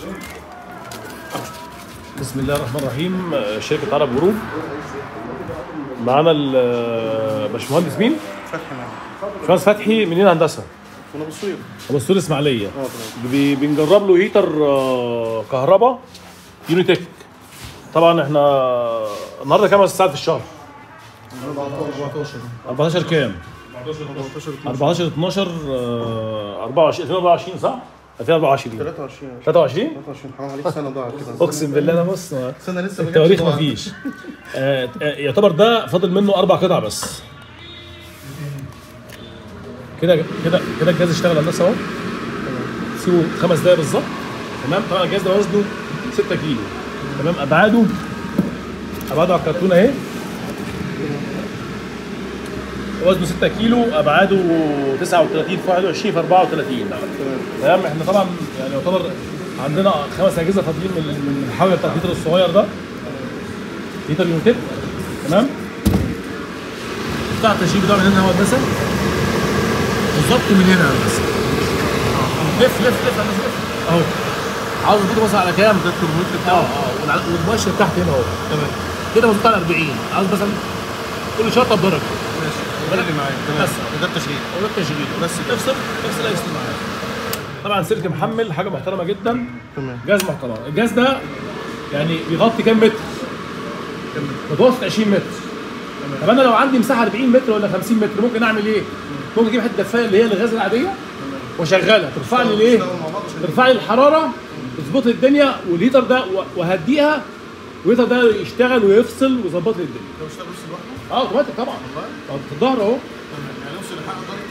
بسم الله الرحمن الرحيم آه، شركة عرب جروب معانا الباشمهندس مين؟ فتحي معانا باشمهندس فتحي منين هندسة؟ كنا بالصيف ابو السور اسماعيليه اه تمام بي- بنجرب له هيتر آه، كهرباء يونيتك طبعا احنا النهارده كام ساعات في الشهر؟ 14 14 كام؟ 14 14 12 آه، 24 2024 صح؟ 2024 23 23 23 حرام عليك سنه ضاعت كده اقسم بالله انا بص ما- سنه لسه ما جاتش التواريخ ضاعت. مفيش آه، آه، يعتبر ده فاضل منه اربع قطع بس كده كده كده الجهاز اشتغل هندسه اهو سيبه خمس دقايق بالظبط تمام طبعا الجهاز ده وزنه 6 كيلو تمام ابعاده ابعاده على الكرتون اهي وزنه 6 كيلو ابعاده 39 في 21 في 34 تمام تمام احنا طبعا يعني يعتبر عندنا خمس اجهزه فاضيين من من الحاجه بتاع الهيتر الصغير ده هيتر يونتك تمام بتاع التشغيل بتاعه من هنا هو هندسه بالظبط من هنا هندسه لف لف لف هندسه لف اهو عاوز تضيف مثلا على كام؟ ده الترمومتر بتاعه اه والع- والمؤشر تحت هنا اهو تمام كده مظبوط على 40 عاوز مثلا كل شرطه بدرجه ماشي ده اللي معاك تمام بس. ده التشغيل وده التشغيل بس كده. افصل افصل اي معاك طبعا سلك محمل حاجه محترمه جدا تمام جهاز محترم الجهاز ده يعني بيغطي كام متر؟ متوسط 20 متر طب انا لو عندي مساحه 40 متر ولا 50 متر ممكن اعمل ايه؟ ممكن اجيب حته دفايه اللي هي الغاز العاديه واشغلها ترفع لي الايه؟ اشتغلوا مع بعض عشان ترفع لي الحراره تظبط لي الدنيا والهيتر ده و- وهديها والهيتر ده يشتغل ويفصل ويظبط لي الدنيا لو اشتغل نفس الوحده اه اوتوماتيك طبعا والله آه، في الظهر اهو تمام يعني نفس الحق ده